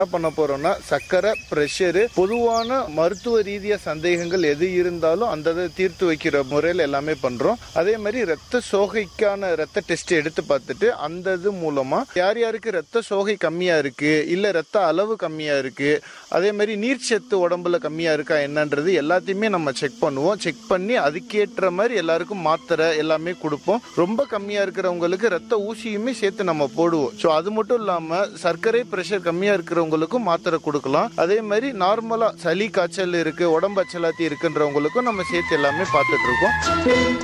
என்ன பண்ண போறோம்னா சர்க்கரை பிரஷரு பொதுவான மருத்துவ ரீதியா சந்தேகங்கள் எது இருந்தாலும் அந்த இதை தீர்த்து வைக்கிற முறையில் எல்லாமே பண்றோம் அதே மாதிரி ரத்த சோகைக்கான ரத்த டெஸ்ட் எடுத்து பார்த்துட்டு அந்த இது மூலமா யார் யாருக்கு ரத்த சோகை கம்மியா இருக்கு இல்ல ரத்த அளவு கம்மியா இருக்கு அதே மாதிரி நீர்ச்சத்து உடம்புல கம்மியா இருக்கா என்னன்றது எல்லாத்தையுமே நம்ம செக் பண்ணுவோம் செக் பண்ணி அதுக்கேற்ற மாதிரி எல்லாருக்கும் மாத்திரை எல்லாமே கொடுப்போம் ரொம்ப கம்மியா இருக்கிறவங்களுக்கு ரத்த ஊசியுமே சேர்த்து நம்ம போடுவோம் ஸோ அது மட்டும் இல்லாம சர்க்கரை பிரஷர் கம்மியா இருக்கிறவங்களுக்கும் மாத்திரை கொடுக்கலாம் அதே மாதிரி நார்மலா சளி காய்ச்சல் இருக்கு உடம்பு அச்சலாத்தி இருக்குன்றவங்களுக்கும் நம்ம சேர்த்து எல்லாமே பார்த்துட்டு இருக்கோம்